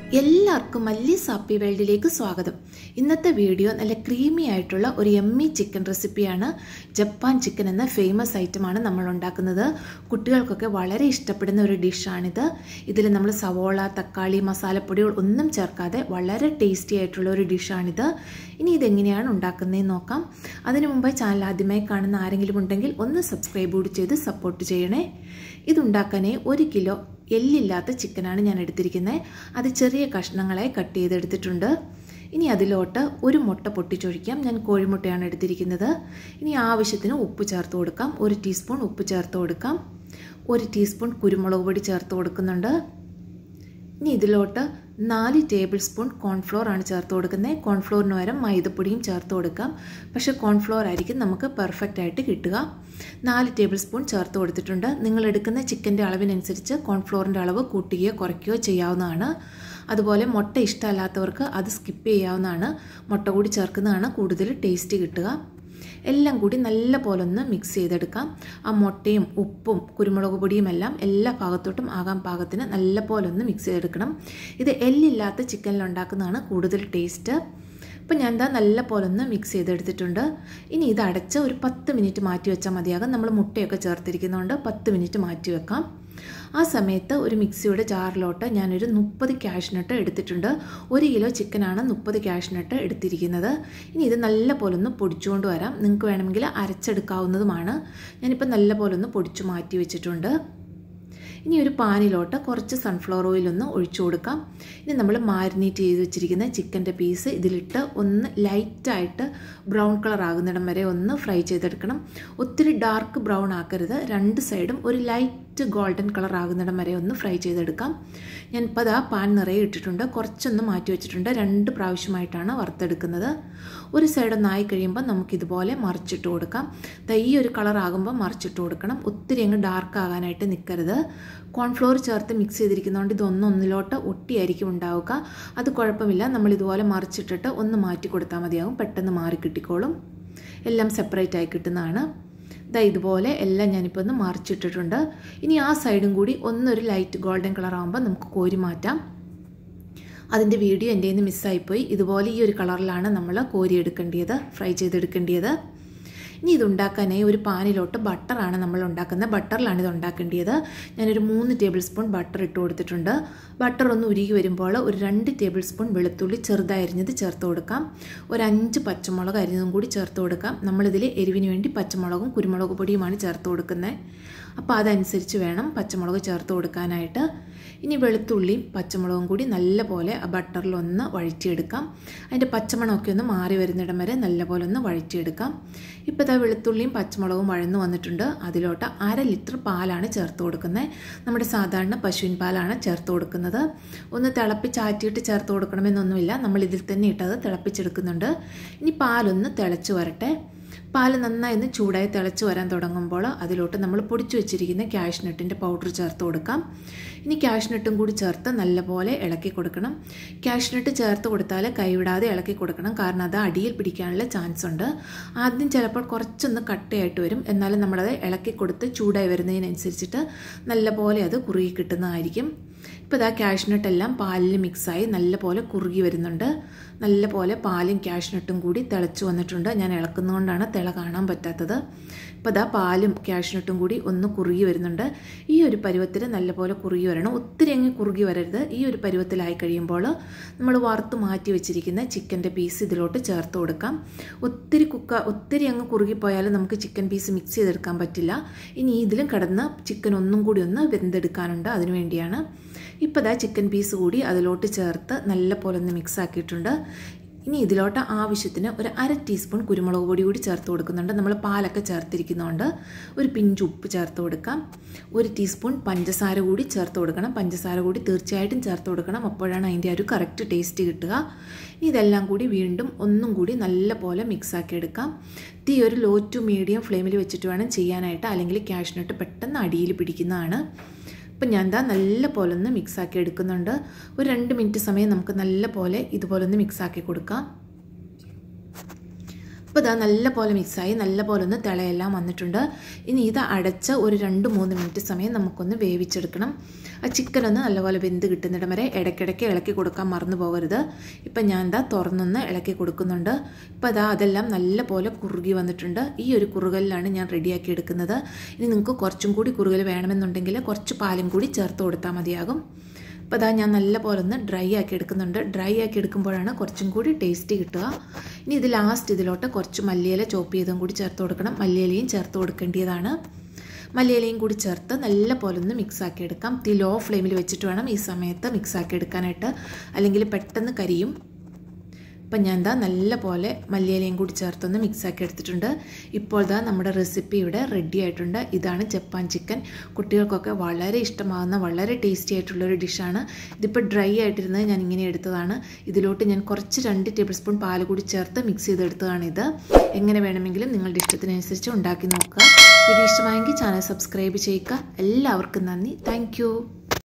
എല്ലാവർക്കും മല്ലി സാപ്പി വേൾഡിലേക്ക് സ്വാഗതം ഇന്നത്തെ വീഡിയോ നല്ല ക്രീമി ആയിട്ടുള്ള ഒരു എമ്മി ചിക്കൻ റെസിപ്പിയാണ് ജപ്പാൻ ചിക്കൻ എന്ന ഫേമസ് ഐറ്റമാണ് നമ്മൾ ഉണ്ടാക്കുന്നത് കുട്ടികൾക്കൊക്കെ വളരെ ഇഷ്ടപ്പെടുന്ന ഒരു ഡിഷാണിത് ഇതിൽ നമ്മൾ സവോള തക്കാളി മസാലപ്പൊടികൾ ഒന്നും ചേർക്കാതെ വളരെ ടേസ്റ്റി ആയിട്ടുള്ള ഒരു ഡിഷാണിത് ഇനി ഇതെങ്ങനെയാണ് ഉണ്ടാക്കുന്നതെന്ന് നോക്കാം അതിനു മുമ്പ് ചാനൽ ആദ്യമായി കാണുന്ന ആരെങ്കിലും ഉണ്ടെങ്കിൽ ഒന്ന് സബ്സ്ക്രൈബ് കൂടി ചെയ്ത് സപ്പോർട്ട് ചെയ്യണേ ഇതുണ്ടാക്കാനേ ഒരു കിലോ എല്ലില്ലാത്ത ചിക്കനാണ് ഞാൻ എടുത്തിരിക്കുന്നത് അത് ചെറിയ കഷ്ണങ്ങളായി കട്ട് ചെയ്തെടുത്തിട്ടുണ്ട് ഇനി അതിലോട്ട് ഒരു മുട്ട പൊട്ടിച്ചൊഴിക്കാം ഞാൻ കോഴിമുട്ടയാണ് എടുത്തിരിക്കുന്നത് ഇനി ആവശ്യത്തിന് ഉപ്പ് ചേർത്ത് കൊടുക്കാം ഒരു ടീസ്പൂൺ ഉപ്പ് ചേർത്ത് കൊടുക്കാം ഒരു ടീസ്പൂൺ കുരുമുളക് പൊടി ചേർത്ത് കൊടുക്കുന്നുണ്ട് ഇനി ഇതിലോട്ട് നാല് ടേബിൾ സ്പൂൺ കോൺഫ്ലോർ ആണ് ചേർത്ത് കൊടുക്കുന്നത് കോൺഫ്ലോറിന് പകരം മൈദപ്പൊടിയും ചേർത്ത് കൊടുക്കാം പക്ഷേ കോൺഫ്ലോർ ആയിരിക്കും നമുക്ക് പെർഫെക്റ്റ് ആയിട്ട് കിട്ടുക നാല് ടേബിൾ സ്പൂൺ ചേർത്ത് കൊടുത്തിട്ടുണ്ട് നിങ്ങൾ എടുക്കുന്ന ചിക്കൻ്റെ അളവിനനുസരിച്ച് കോൺഫ്ലോറിൻ്റെ അളവ് കൂട്ടുകയോ കുറയ്ക്കുകയോ ചെയ്യാവുന്നതാണ് അതുപോലെ മുട്ട ഇഷ്ടമല്ലാത്തവർക്ക് അത് സ്കിപ്പ് ചെയ്യാവുന്നതാണ് മുട്ട കൂടി ചേർക്കുന്നതാണ് കൂടുതൽ ടേസ്റ്റ് കിട്ടുക എല്ലാം കൂടി നല്ല പോലെ ഒന്ന് മിക്സ് ചെയ്തെടുക്കാം ആ മുട്ടയും ഉപ്പും കുരുമുളക് പൊടിയും എല്ലാം എല്ലാ ഭാഗത്തോട്ടും ആകാൻ പാകത്തിന് നല്ല പോലെ ഒന്ന് മിക്സ് ചെയ്തെടുക്കണം ഇത് എല്ലില്ലാത്ത ചിക്കനിൽ ഉണ്ടാക്കുന്നതാണ് കൂടുതൽ ടേസ്റ്റ് അപ്പം ഞാൻ എന്താ നല്ല പോലെ ഒന്ന് മിക്സ് ചെയ്തെടുത്തിട്ടുണ്ട് ഇനി ഇത് അടച്ച് ഒരു പത്ത് മിനിറ്റ് മാറ്റി വെച്ചാൽ മതിയാകും നമ്മൾ മുട്ടയൊക്കെ ചേർത്തിരിക്കുന്നതുകൊണ്ട് പത്ത് മിനിറ്റ് മാറ്റി വെക്കാം ആ സമയത്ത് ഒരു മിക്സിയുടെ ജാറിലോട്ട് ഞാനൊരു മുപ്പത് ക്യാഷ്നട്ട് എടുത്തിട്ടുണ്ട് ഒരു കിലോ ചിക്കനാണ് മുപ്പത് ക്യാഷ്നട്ട് എടുത്തിരിക്കുന്നത് ഇനി ഇത് നല്ല പോലെ ഒന്ന് പൊടിച്ചുകൊണ്ട് വരാം നിങ്ങൾക്ക് വേണമെങ്കിൽ അരച്ചെടുക്കാവുന്നതുമാണ് ഞാനിപ്പോൾ നല്ല പോലെ ഒന്ന് പൊടിച്ചു മാറ്റി വെച്ചിട്ടുണ്ട് ഇനി ഒരു പാനിലോട്ട് കുറച്ച് സൺഫ്ലവർ ഓയിലൊന്ന് ഒഴിച്ചു കൊടുക്കാം ഇനി നമ്മൾ മാരിനേറ്റ് ചെയ്ത് വെച്ചിരിക്കുന്ന ചിക്കൻ്റെ പീസ് ഇതിലിട്ട് ഒന്ന് ലൈറ്റായിട്ട് ബ്രൗൺ കളർ ആകുന്നിടം വരെ ഒന്ന് ഫ്രൈ ചെയ്തെടുക്കണം ഒത്തിരി ഡാർക്ക് ബ്രൗൺ ആക്കരുത് രണ്ട് സൈഡും ഒരു ലൈറ്റ് ഗോൾഡൻ കളർ ആകുന്നിടം വരെ ഒന്ന് ഫ്രൈ ചെയ്തെടുക്കാം ഞാനിപ്പോൾ അത് ആ പാൻ നിറയെ ഇട്ടിട്ടുണ്ട് കുറച്ചൊന്ന് മാറ്റി വെച്ചിട്ടുണ്ട് രണ്ട് പ്രാവശ്യമായിട്ടാണ് വറുത്തെടുക്കുന്നത് ഒരു സൈഡൊന്നായി കഴിയുമ്പോൾ നമുക്കിതുപോലെ മറിച്ചിട്ട് കൊടുക്കാം ഈ ഒരു കളർ ആകുമ്പോൾ മറിച്ചിട്ട് കൊടുക്കണം ഒത്തിരി അങ്ങ് ഡാർക്ക് ആകാനായിട്ട് നിൽക്കരുത് കോൺഫ്ലോർ ചേർത്ത് മിക്സ് ചെയ്തിരിക്കുന്നതുകൊണ്ട് ഇതൊന്നും ഒന്നിലോട്ട് ഒട്ടിയായിരിക്കും ഉണ്ടാവുക അത് കുഴപ്പമില്ല നമ്മൾ ഇതുപോലെ മറിച്ചിട്ടിട്ട് ഒന്ന് മാറ്റി കൊടുത്താൽ മതിയാകും പെട്ടെന്ന് മാറി കിട്ടിക്കോളും എല്ലാം സെപ്പറേറ്റ് ആയി കിട്ടുന്നതാണ് ഇതാ ഇതുപോലെ എല്ലാം ഞാനിപ്പോൾ ഒന്ന് മറിച്ചിട്ടിട്ടുണ്ട് ഇനി ആ സൈഡും കൂടി ഒന്നൊരു ലൈറ്റ് ഗോൾഡൻ കളർ ആകുമ്പോൾ നമുക്ക് കോരി മാറ്റാം അതിൻ്റെ വീഡിയോ എൻ്റെ നിന്ന് മിസ്സായിപ്പോയി ഇതുപോലെ ഈ ഒരു കളറിലാണ് നമ്മൾ കോരി എടുക്കേണ്ടത് ഫ്രൈ ചെയ്തെടുക്കേണ്ടത് ഇനി ഇത് ഉണ്ടാക്കാനായി ഒരു പാനിലോട്ട് ബട്ടറാണ് നമ്മൾ ഉണ്ടാക്കുന്നത് ബട്ടറിലാണ് ഇത് ഉണ്ടാക്കേണ്ടത് ഞാനൊരു മൂന്ന് ടേബിൾ സ്പൂൺ ബട്ടർ ഇട്ട് കൊടുത്തിട്ടുണ്ട് ബട്ടർ ഒന്ന് ഉരുകി വരുമ്പോൾ ഒരു രണ്ട് ടേബിൾ സ്പൂൺ വെളുത്തുള്ളി ചെറുതായി അരിഞ്ഞത് ചേർത്ത് കൊടുക്കാം ഒരു അഞ്ച് പച്ചമുളക് അരിഞ്ഞതും കൂടി ചേർത്ത് കൊടുക്കാം നമ്മളിതിൽ എരിവിന് വേണ്ടി പച്ചമുളകും കുരുമുളക് പൊടിയുമാണ് ചേർത്ത് കൊടുക്കുന്നത് അപ്പോൾ അതനുസരിച്ച് വേണം പച്ചമുളക് ചേർത്ത് കൊടുക്കാനായിട്ട് ഇനി വെളുത്തുള്ളിയും പച്ചമുളകും കൂടി നല്ലപോലെ ആ ബട്ടറിൽ ഒന്ന് വഴറ്റിയെടുക്കാം അതിൻ്റെ പച്ചമണമൊക്കെ ഒന്ന് മാറി വരുന്നിടം വരെ നല്ലപോലെ ഒന്ന് വഴറ്റിയെടുക്കാം ഇപ്പോൾ ഇതാ വെളുത്തുള്ളിയും പച്ചമുളകും വഴന്നു വന്നിട്ടുണ്ട് അതിലോട്ട് അര ലിറ്റർ പാലാണ് ചേർത്ത് കൊടുക്കുന്നത് നമ്മുടെ സാധാരണ പശുവിൻ പാലാണ് ചേർത്ത് കൊടുക്കുന്നത് ഒന്ന് തിളപ്പിച്ചാറ്റിയിട്ട് ചേർത്ത് കൊടുക്കണമെന്നൊന്നുമില്ല നമ്മൾ ഇതിൽ തന്നെ ഇട്ടത് തിളപ്പിച്ചെടുക്കുന്നുണ്ട് ഇനി പാലൊന്ന് തിളച്ച് വരട്ടെ പാൽ നന്നായി ഒന്ന് ചൂടായി തിളച്ച് വരാൻ തുടങ്ങുമ്പോൾ അതിലോട്ട് നമ്മൾ പൊടിച്ചു വെച്ചിരിക്കുന്ന ക്യാഷ്നട്ടിൻ്റെ പൗഡർ ചേർത്ത് കൊടുക്കാം ഇനി ക്യാഷ്നട്ടും കൂടി ചേർത്ത് നല്ലപോലെ ഇളക്കി കൊടുക്കണം ക്യാഷ്നട്ട് ചേർത്ത് കൊടുത്താൽ കൈവിടാതെ ഇളക്കി കൊടുക്കണം കാരണം അത് അടിയിൽ പിടിക്കാനുള്ള ചാൻസ് ഉണ്ട് ആദ്യം ചിലപ്പോൾ കുറച്ചൊന്ന് കട്ടയായിട്ട് വരും എന്നാലും നമ്മളത് ഇളക്കി കൊടുത്ത് ചൂടായി വരുന്നതിനനുസരിച്ചിട്ട് നല്ലപോലെ അത് കുറുകി കിട്ടുന്നതായിരിക്കും ഇപ്പോൾ ഇതാ ക്യാഷ്നട്ടെല്ലാം പാലിൽ മിക്സായി നല്ലപോലെ കുറുകി വരുന്നുണ്ട് നല്ലപോലെ പാലും ക്യാഷ്നട്ടും കൂടി തിളച്ച് വന്നിട്ടുണ്ട് ഞാൻ ഇളക്കുന്നതുകൊണ്ടാണ് തിള കാണാൻ പറ്റാത്തത് ഇപ്പോൾ ഇതാ പാലും ക്യാഷ്നട്ടും കൂടി ഒന്ന് കുറുകി വരുന്നുണ്ട് ഈ ഒരു പരുവത്തിൽ നല്ലപോലെ കുറുകി വരണം ഒത്തിരി അങ്ങ് കുറുകി വരരുത് ഈ ഒരു പരുവത്തിലായി കഴിയുമ്പോൾ നമ്മൾ വറുത്ത് മാറ്റി വെച്ചിരിക്കുന്ന ചിക്കൻ്റെ പീസ് ഇതിലോട്ട് ചേർത്ത് കൊടുക്കാം ഒത്തിരി കുക്ക ഒത്തിരി അങ്ങ് കുറുകിപ്പോയാൽ നമുക്ക് ചിക്കൻ പീസ് മിക്സ് ചെയ്തെടുക്കാൻ പറ്റില്ല ഇനി ഇതിലും കിടന്ന് ചിക്കൻ ഒന്നും കൂടി ഒന്ന് വെന്തെടുക്കാനുണ്ട് അതിനു വേണ്ടിയാണ് ഇപ്പോൾ ഇതാ ചിക്കൻ പീസ് കൂടി അതിലോട്ട് ചേർത്ത് നല്ല പോലെ ഒന്ന് മിക്സ് ആക്കിയിട്ടുണ്ട് ഇനി ഇതിലോട്ട് ആവശ്യത്തിന് ഒരു അര ടീസ്പൂൺ കുരുമുളക് പൊടി കൂടി ചേർത്ത് കൊടുക്കുന്നുണ്ട് നമ്മൾ പാലൊക്കെ ചേർത്തിരിക്കുന്നതുകൊണ്ട് ഒരു പിഞ്ച് ഉപ്പ് ചേർത്ത് കൊടുക്കാം ഒരു ടീസ്പൂൺ പഞ്ചസാര കൂടി ചേർത്ത് കൊടുക്കണം പഞ്ചസാര കൂടി തീർച്ചയായിട്ടും ചേർത്ത് കൊടുക്കണം അപ്പോഴാണ് അതിൻ്റെ ഒരു കറക്റ്റ് ടേസ്റ്റ് കിട്ടുക ഇനി ഇതെല്ലാം കൂടി വീണ്ടും ഒന്നും കൂടി നല്ല പോലെ മിക്സ് ആക്കി എടുക്കാം തീ ഒരു ലോ ടു മീഡിയം ഫ്ലെയിമിൽ വെച്ചിട്ട് വേണം ചെയ്യാനായിട്ട് അല്ലെങ്കിൽ ക്യാഷ്നട്ട് പെട്ടെന്ന് അടിയിൽ പിടിക്കുന്നതാണ് അപ്പം ഞാൻ എന്താ നല്ല പോലെ ഒന്ന് മിക്സാക്കി എടുക്കുന്നുണ്ട് ഒരു രണ്ട് മിനിറ്റ് സമയം നമുക്ക് നല്ല പോലെ ഇതുപോലെ ഒന്ന് മിക്സാക്കി കൊടുക്കാം അപ്പോൾ ഇതാ നല്ല പോലെ മിക്സായി നല്ല പോലെ ഒന്ന് തിളയെല്ലാം വന്നിട്ടുണ്ട് ഇനി ഇത് അടച്ച് ഒരു രണ്ട് മൂന്ന് മിനിറ്റ് സമയം നമുക്കൊന്ന് വേവിച്ചെടുക്കണം ആ ചിക്കൻ ഒന്ന് നല്ലപോലെ വെന്ത് കിട്ടുന്നിടം വരെ ഇടയ്ക്കിടയ്ക്ക് ഇളക്കി കൊടുക്കാൻ മറന്നു പോകരുത് ഇപ്പം ഞാൻ എന്താ തുറന്നൊന്ന് ഇളക്കി കൊടുക്കുന്നുണ്ട് ഇപ്പം അതാ അതെല്ലാം നല്ലപോലെ കുറുകി വന്നിട്ടുണ്ട് ഈ ഒരു കുറുകലിലാണ് ഞാൻ റെഡിയാക്കി എടുക്കുന്നത് ഇനി നിങ്ങൾക്ക് കുറച്ചും കൂടി കുറുകൽ വേണമെന്നുണ്ടെങ്കിൽ കുറച്ച് പാലും കൂടി ചേർത്ത് കൊടുത്താൽ മതിയാകും അപ്പോൾ അതാ ഞാൻ നല്ല പോലെ ഒന്ന് ഡ്രൈ ആക്കി എടുക്കുന്നുണ്ട് ഡ്രൈ ആക്കി എടുക്കുമ്പോഴാണ് കുറച്ചും കൂടി ടേസ്റ്റ് കിട്ടുക ഇനി ഇത് ലാസ്റ്റ് ഇതിലോട്ട് കുറച്ച് മല്ലിയില ചോപ്പ് ചെയ്തും കൂടി ചേർത്ത് കൊടുക്കണം മല്ലിയിലയും ചേർത്ത് കൊടുക്കേണ്ടതാണ് മല്ലിയിലയും കൂടി ചേർത്ത് നല്ല പോലെ ഒന്ന് മിക്സ് ആക്കി എടുക്കാം തീ ലോ ഫ്ലെയിമിൽ വെച്ചിട്ട് വേണം ഈ സമയത്ത് മിക്സ് ആക്കി എടുക്കാനായിട്ട് അല്ലെങ്കിൽ പെട്ടെന്ന് കരിയും ഇപ്പം ഞാൻ എന്താ നല്ല പോലെ മല്ലിയിലയും കൂടി ചേർത്തൊന്ന് മിക്സാക്കി എടുത്തിട്ടുണ്ട് ഇപ്പോൾ ദാ നമ്മുടെ റെസിപ്പി ഇവിടെ റെഡി ആയിട്ടുണ്ട് ഇതാണ് ജപ്പാൻ ചിക്കൻ കുട്ടികൾക്കൊക്കെ വളരെ ഇഷ്ടമാകുന്ന വളരെ ടേസ്റ്റി ആയിട്ടുള്ളൊരു ഡിഷാണ് ഇതിപ്പോൾ ഡ്രൈ ആയിട്ടിരുന്നത് ഞാൻ ഇങ്ങനെ എടുത്തതാണ് ഇതിലോട്ട് ഞാൻ കുറച്ച് രണ്ട് ടേബിൾ സ്പൂൺ പാൽ കൂടി ചേർത്ത് മിക്സ് ചെയ്തെടുത്തതാണ് ഇത് എങ്ങനെ വേണമെങ്കിലും നിങ്ങളുടെ ഇഷ്ടത്തിനനുസരിച്ച് ഉണ്ടാക്കി നോക്കുക വീഡിയോ ഇഷ്ടമായെങ്കിൽ ചാനൽ സബ്സ്ക്രൈബ് ചെയ്യുക എല്ലാവർക്കും നന്ദി താങ്ക്